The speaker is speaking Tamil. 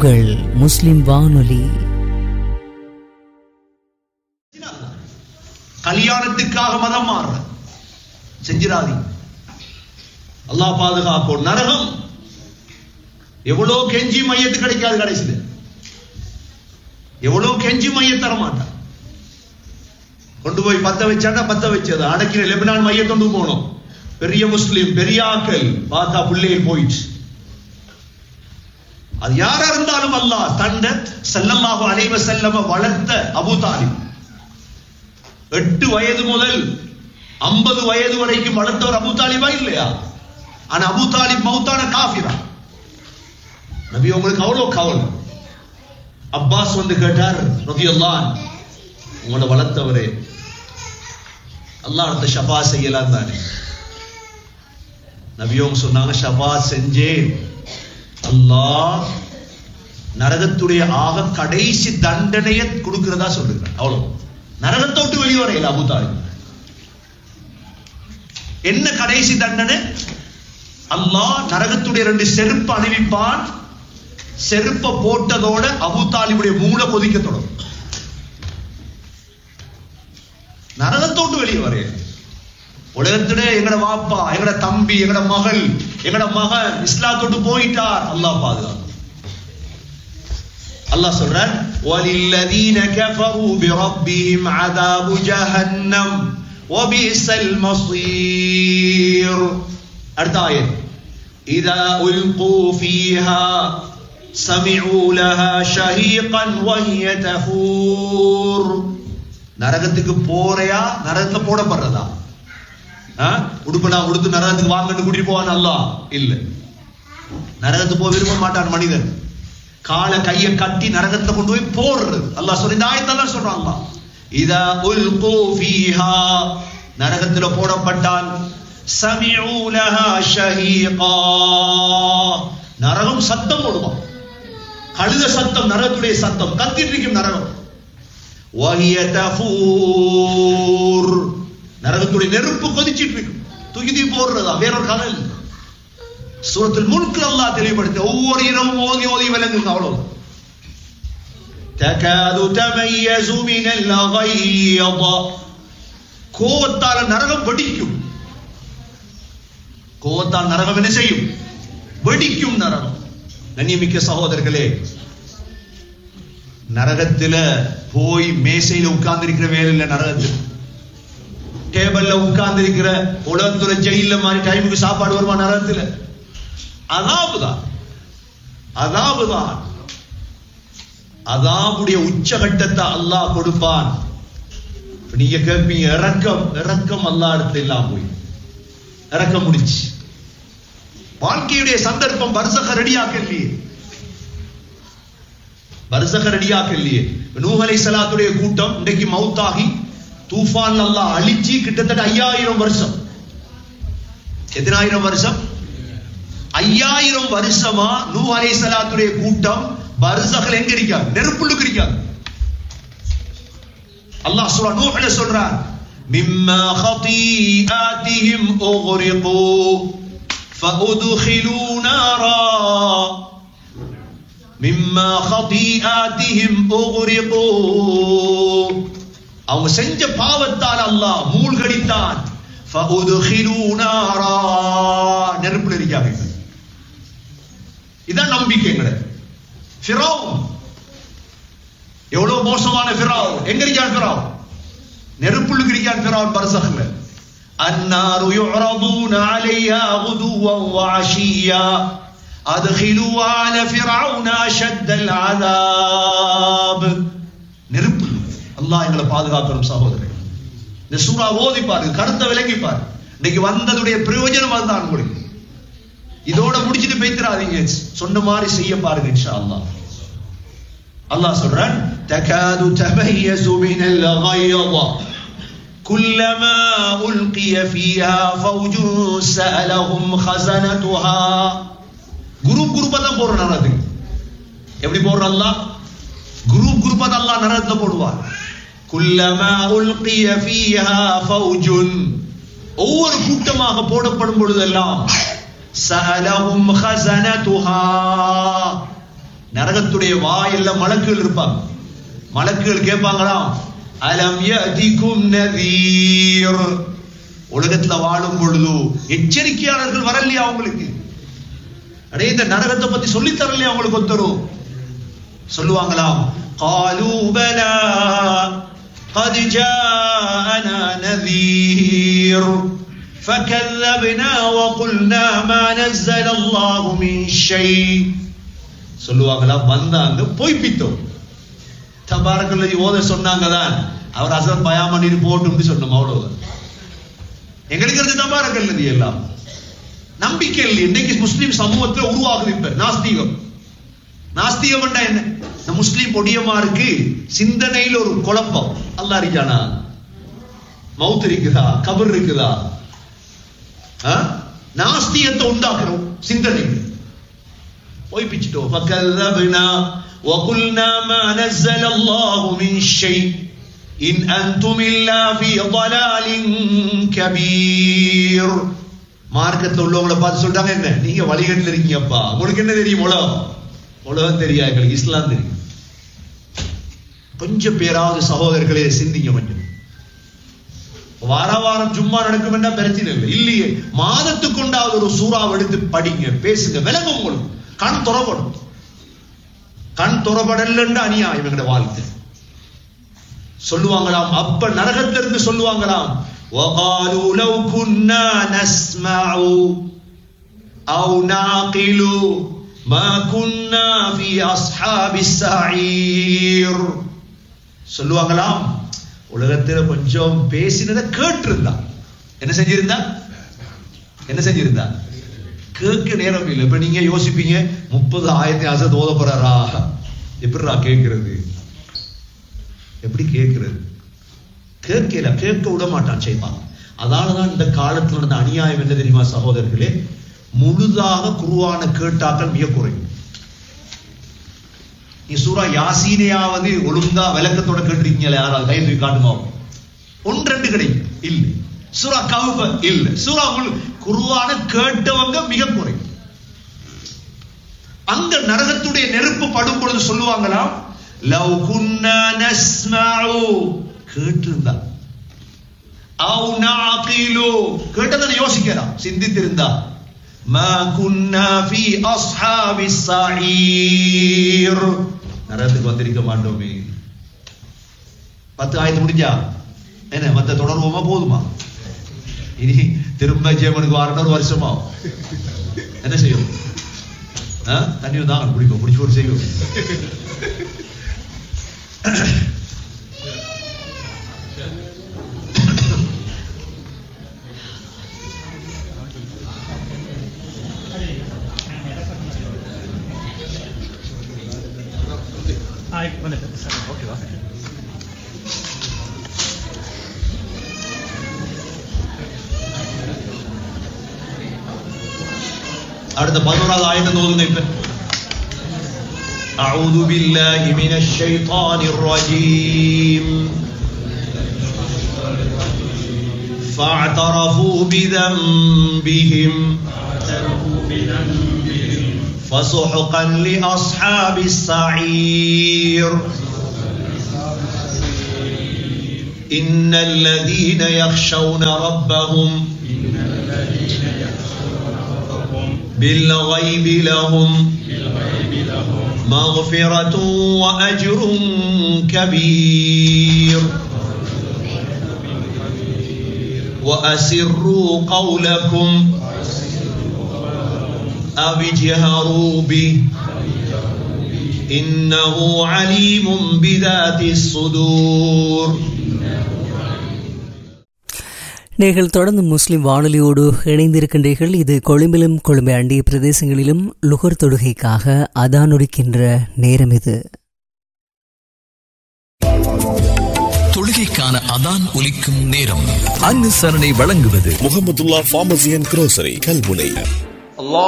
உங்கள் முஸ்லிம் வானொலி கல்யாணத்துக்காக மதம் மாறுற செஞ்சிடாதீங்க அல்லாஹ் பாதுகாப்போம் நரகம் எவ்வளவு கெஞ்சி மையத்து கிடைக்காது கடைசியில் எவ்வளவு கெஞ்சி மைய தர மாட்டான் கொண்டு போய் பத்த வச்சாண்டா பத்த வச்சது அடக்கின லெபனான் மைய கொண்டு போனோம் பெரிய முஸ்லிம் பெரிய ஆக்கள் பார்த்தா பிள்ளைகள் போயிடுச்சு அது யாரா இருந்தாலும் அல்லாஹ் தண்ட செல்லல்லாஹு அலைவ செல்லம வளர்த்த அபு தாலிப் எட்டு வயது முதல் ஐம்பது வயது வரைக்கும் வளர்த்தவர் அபு தாலிபா இல்லையா ஆனா அபு தாலிப் மௌத்தான காஃபிரா நபி உங்களுக்கு அவ்வளவு கவலை அப்பாஸ் வந்து கேட்டார் ரபி அல்லான் உங்களை வளர்த்தவரே அல்லாஹ் அடுத்த ஷபா செய்யலாம் தானே நபியோங்க சொன்னாங்க ஷபா செஞ்சேன் அல்லாஹ் நரகத்துடைய ஆக கடைசி தண்டனையை கொடுக்கிறதா சொல்லுகிறார் அவ்வளவு நரகத்தை விட்டு வெளியே வரையில அபு தாலிப் என்ன கடைசி தண்டனை அல்லாஹ் நரகத்துடைய ரெண்டு செருப்பு அணிவிப்பான் செருப்பை போட்டதோட அபு தாலிபுடைய மூளை கொதிக்க தொடங்கும் நரகத்தோட்டு வெளியே வரைய உலகத்துல எங்கட வாப்பா எங்கட தம்பி எங்கட மகள் எங்கட மகன் இஸ்லாத்தோட்டு போயிட்டார் அல்லாஹ் பாதுகாப்பு அல்லாஹ் சொல்றார் وَلِلَّذِينَ كَفَرُوا بِرَبِّهِمْ عَذَابُ جَهَنَّمْ وَبِئْسَ الْمَصِيرُ அடுத்த ஆயத் إِذَا أُلْقُوا فِيهَا سَمِعُوا لَهَا شَهِيقًا وَهِيَ تَفُورُ நரகத்துக்கு போறையா நரகத்துல போடப்படுறதா உடுப்படா உடுத்து நரகத்துக்கு வாங்கன்னு கூட்டிட்டு போவான் அல்லாஹ் இல்ல நரகத்துக்கு போக விரும்ப மாட்டான் மனிதன் காலை கையை கட்டி நரகத்துல கொண்டு போய் போடுறது அல்லாஹ் சொல்லி இந்த ஆயத்தெல்லாம் சொல்றான் அல்லாஹ் இதா உல்கு ஃபீஹா நரகத்துல போடப்பட்டால் சமிஉ லஹா ஷஹீகா நரகம் சத்தம் போடுவான் கழுத சத்தம் நரகத்துடைய சத்தம் கத்திட்டு இருக்கும் நரகம் வஹிய தஃபூர் நரகத்துடைய நெருப்பு கொதிச்சிட்டு இருக்கும் துகிதி போடுறதா வேறொரு கதை இல்லை சூரத்தில் முழுக்க அல்லாஹ் தெளிவுபடுத்த ஒவ்வொரு இரவும் ஓதி ஓதி விளங்குங்க அவ்வளவு தகாது தமையசு மினல் அகையத கோவத்தால நரகம் வெடிக்கும் கோவத்தால் நரகம் என்ன செய்யும் வெடிக்கும் நரகம் கண்ணியமிக்க சகோதரர்களே நரகத்துல போய் மேசையில உட்கார்ந்து இருக்கிற வேலை இல்ல நரகத்தில் டேபிள்ல உட்கார்ந்து இருக்கிற உலகத்துல ஜெயில மாதிரி டைமுக்கு சாப்பாடு வருமா நரகத்துல அதாவுதான் அதாவுதான் அதாவுடைய உச்சகட்டத்தை அல்லாஹ் கொடுப்பான் நீங்க கேட்பீங்க இறக்கம் இறக்கம் அல்லா இடத்துல இல்லாம போய் இறக்கம் முடிச்சு வாழ்க்கையுடைய சந்தர்ப்பம் வருஷக ரெடியாக்க இல்லையே வருஷக ரெடியாக்க இல்லையே நூஹலை சலாத்துடைய கூட்டம் இன்றைக்கு மவுத்தாகி தூஃபான் அல்லாஹ் அழிச்சு கிட்டத்தட்ட ஐயாயிரம் வருஷம் எத்தனாயிரம் வருஷம் ஐயாயிரம் வருஷமா நூ அலை சலாத்துடைய கூட்டம் வருஷங்கள் எங்க இருக்காங்க நெருப்புள்ளுக்கு இருக்காங்க அல்லாஹ் சொல்ற நூஹ்ல சொல்றார் மிம்மா خطيئاتهم اغرقوا فادخلوا نارا மிம்மா خطيئاتهم اغرقوا அவங்க செஞ்ச பாவத்தால் அல்லாஹ் மூழ்கடித்தான் فادخلوا نارا நெருப்புல இருக்காங்க இதான் நம்பிக்கை எங்கட ஃபிரௌன் எவ்வளவு மோசமான ஃபிரௌன் எங்க இருக்கான் ஃபிரௌன் நெருப்புள்ளுக்கு இருக்கான் ஃபிரௌன் பரசகல النار يعرضون عليها غدوا وعشيا أدخلوا آل فرعون أشد العذاب நெருப்பு அல்லாஹ் எங்களை பாதுகாக்கணும் சகோதரர்கள் இந்த சூறா ஓதி பாருங்க கருத்தை விளங்கி பாரு இன்னைக்கு வந்ததுடைய பிரயோஜனம் அதுதான் உங்களுக்கு இதோட முடிச்சிட்டு பேத்துறாதீங்க சொன்ன மாதிரி செய்ய பாருங்க இன்ஷா அல்லாஹ் அல்லாஹ் சொல்றான் தகாது தமையசு மினல் غيظ كلما ألقي فيها فوج سألهم خزنتها குரூப் குரூப்பா தான் போடுற நரகத்துக்கு எப்படி போடுற அல்லாஹ் குரூப் குரூப்பா தான் அல்லாஹ் நரகத்துல போடுவார் குல்லமா உல்கிய ஃபீஹா ஃபௌஜுன் ஒவ்வொரு கூட்டமாக போடப்படும் பொழுதெல்லாம் சஅலஹும் ஹஸனதுஹா நரக நரகத்துடைய வாயில்ல மலக்குகள் இருப்பாங்க மலக்குகள் கேட்பாங்களாம் அலம் யதிகும் நதீர் உலகத்துல வாழும் பொழுது எச்சரிக்கையாளர்கள் வரலையா அவங்களுக்கு அடே இந்த நரகத்தை பத்தி சொல்லி தரலையா அவங்களுக்கு ஒருத்தரும் சொல்லுவாங்களாம் قالوا بلى قد جاءنا نذير فكذبنا وقلنا ما نزل الله من شيء சொல்லுவாங்களாம் வந்தாங்க பொய்ப்பித்தோம் தபாரக்கல்லதி ஓத சொன்னாங்க தான் அவர் அசரத் பயாம நீர் போட்டும் சொன்னோம் அவ்வளவுதான் எங்களுக்கு இருந்து தபாரக்கல்லதி எல்லாம் நம்பிக்கை இல்லை இன்னைக்கு முஸ்லிம் சமூகத்தில் உருவாகுது இப்ப நாஸ்திகம் நாஸ்திகம் என்ன இந்த முஸ்லிம் பொடியமாருக்கு சிந்தனையில் ஒரு குழப்பம் அல்லா அறிஞ்சானா மவுத் இருக்குதா கபர் இருக்குதா ஆ? நாஸ்தியத்தை உண்டாக்குறோம் சிந்தனை பொய்ப்பிச்சிட்டோம் فكذبنا وقلنا ما نزل الله من شيء إن أنتم إلا في ضلال كبير மார்க்கத்தில் உள்ளவங்களை பார்த்து சொல்றாங்க என்ன நீங்க வழிகட்டில் இருக்கீங்கப்பா உங்களுக்கு என்ன தெரியும் உலகம் உலகம் தெரியாது எங்களுக்கு இஸ்லாம் தெரியும் கொஞ்சம் பேராவது சகோதரர்களே சிந்திங்க கொஞ்சம் வார வாரம் சும்மா நடக்கும் என்றா பிரச்சனை இல்லை இல்லையே மாதத்துக்கு கொண்டாவது ஒரு சூறாவை எடுத்து படிங்க பேசுங்க விளங்கும் உங்களுக்கு கண் துறப்படும் கண் துறப்படலன்ற அநியாயம் எங்கட வாழ்க்கை சொல்லுவாங்களாம் அப்ப நரகத்திலிருந்து சொல்லுவாங்களாம் وقالوا لو كنا نسمع أو نعقل ما كنا في أصحاب السعير சொல்லுவாங்களாம் உலகத்துல கொஞ்சம் பேசினதை கேட்டிருந்தா என்ன செஞ்சிருந்தா என்ன செஞ்சிருந்தா கேட்க நேரம் இல்லை இப்ப நீங்க யோசிப்பீங்க முப்பது ஆயிரத்தி அசத் ஓத போறாரா எப்படிரா கேட்கிறது எப்படி கேட்கிறது கேட்கல கேட்க விட மாட்டான் செய்வான் அதனாலதான் இந்த காலத்துல நடந்த அநியாயம் என்ன தெரியுமா சகோதரர்களே முழுதாக குருவான கேட்டாக்கள் மிக குறையும் நீ சூரா யாசீனையாவது ஒழுங்கா விளக்கத்தோட கேட்டிருக்கீங்களா யாராவது கை தூக்கி காட்டுமா ஒன்று ரெண்டு கிடைக்கும் இல்லை சூரா கவுப இல்ல சூரா முழு குருவான கேட்டவங்க மிக குறை அங்க நரகத்துடைய நெருப்பு படும் பொழுது சொல்லுவாங்களாம் லவ் குன்னா நஸ்மஉ கேட்டிருந்தா அவு நாகிலு கேட்டதை யோசிக்கலாம் சிந்தித்திருந்தா மா குன்னா ஃபி அஸ்ஹாபிஸ் ஸஈர் நரகத்துக்கு வந்திருக்க மாட்டோமே பத்து ஆயத்து முடிஞ்சா என்ன மத்த தொடர்வோமா போதுமா இனி திரும்ப ஜெயமனுக்கு வரணும் ஒரு வருஷமா என்ன செய்யும் ஆ? தண்ணி தான் குடிப்போம் குடிச்சு ஒரு செய்யும் ಆಯ್ತು ಬಂದಿದೆ ಸರ್ ஓகேவா அடுத்த பதினோராவது ஆயத்தை ஓதுங்க இப்ப أعوذ بالله من الشيطان الرجيم فاعترفوا بذنبهم فسحقا لأصحاب السعير إن الذين يخشون ربهم بالغيب لهم مغفرة وأجر كبير وأسروا قولكم أو اجهروا به إنه عليم بذات الصدور நீங்கள் தொடர்ந்து முஸ்லிம் வானொலியோடு இணைந்திருக்கின்றீர்கள் இது கொழும்பிலும் கொழும்பை அண்டிய பிரதேசங்களிலும் லுகர் தொடுகைக்காக அதானொடுக்கின்ற நேரம் இது தொழுகைக்கான அதான் ஒலிக்கும் நேரம் அனுசரணை வழங்குவது Mohamedullah pharmacy and grocery Kalmunai